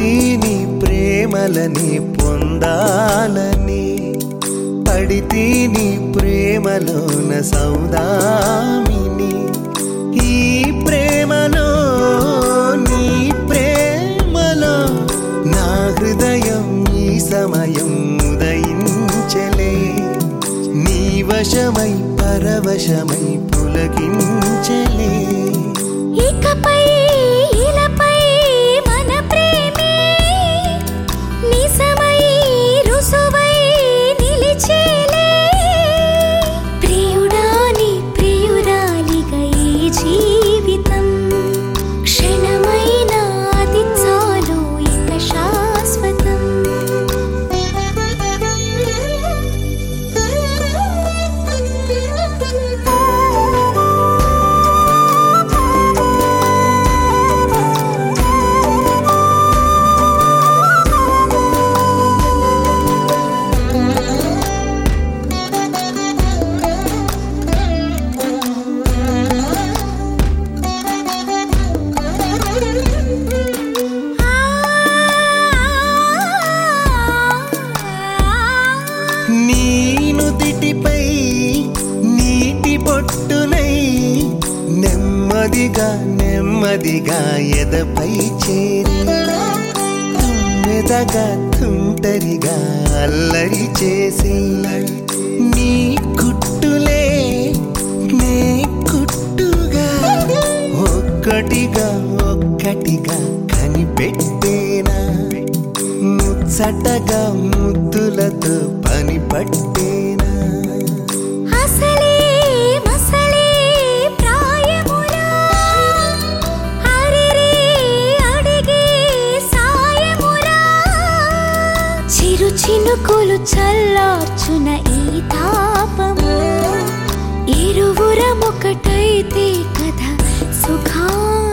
నీ ప్రేమలని పొందాలని పడితే నీ ప్రేమలోన సౌదామిని ఈ ప్రేమలో నీ ప్రేమలో నా హృదయం ఈ సమయం ఉదయించలే నీ వశమై పరవశమై పులకించలే ఇకపై ఇలపై మన ప్రేమే నిజమై రుసువై నిలిచేలే ప్రియుడా నీ ప్రియురాలిగా ఈ జీవితం క్షణమైన అది చాలు ఇక శాశ్వతం నీ నుదిటిపై నీటి బొట్టునై నెమ్మదిగా నెమ్మదిగా ఎదపై చేరి తుమ్మెదగా తుంటరిగా అల్లరి చేసి నీ కుట్టులే నే కుట్టుగా ఒక్కటిగా ఒక్కటిగా కనిపెట్టేనా ముచ్చటగా ముద్దులతో పని పట్టేనా అసలే మసలే ప్రాయములా అరిరే అడిగే సాయములా చిరు చినుకులు చల్లార్చున ఈ తాపము ఇరువురమొకటైతే కథ సుఖా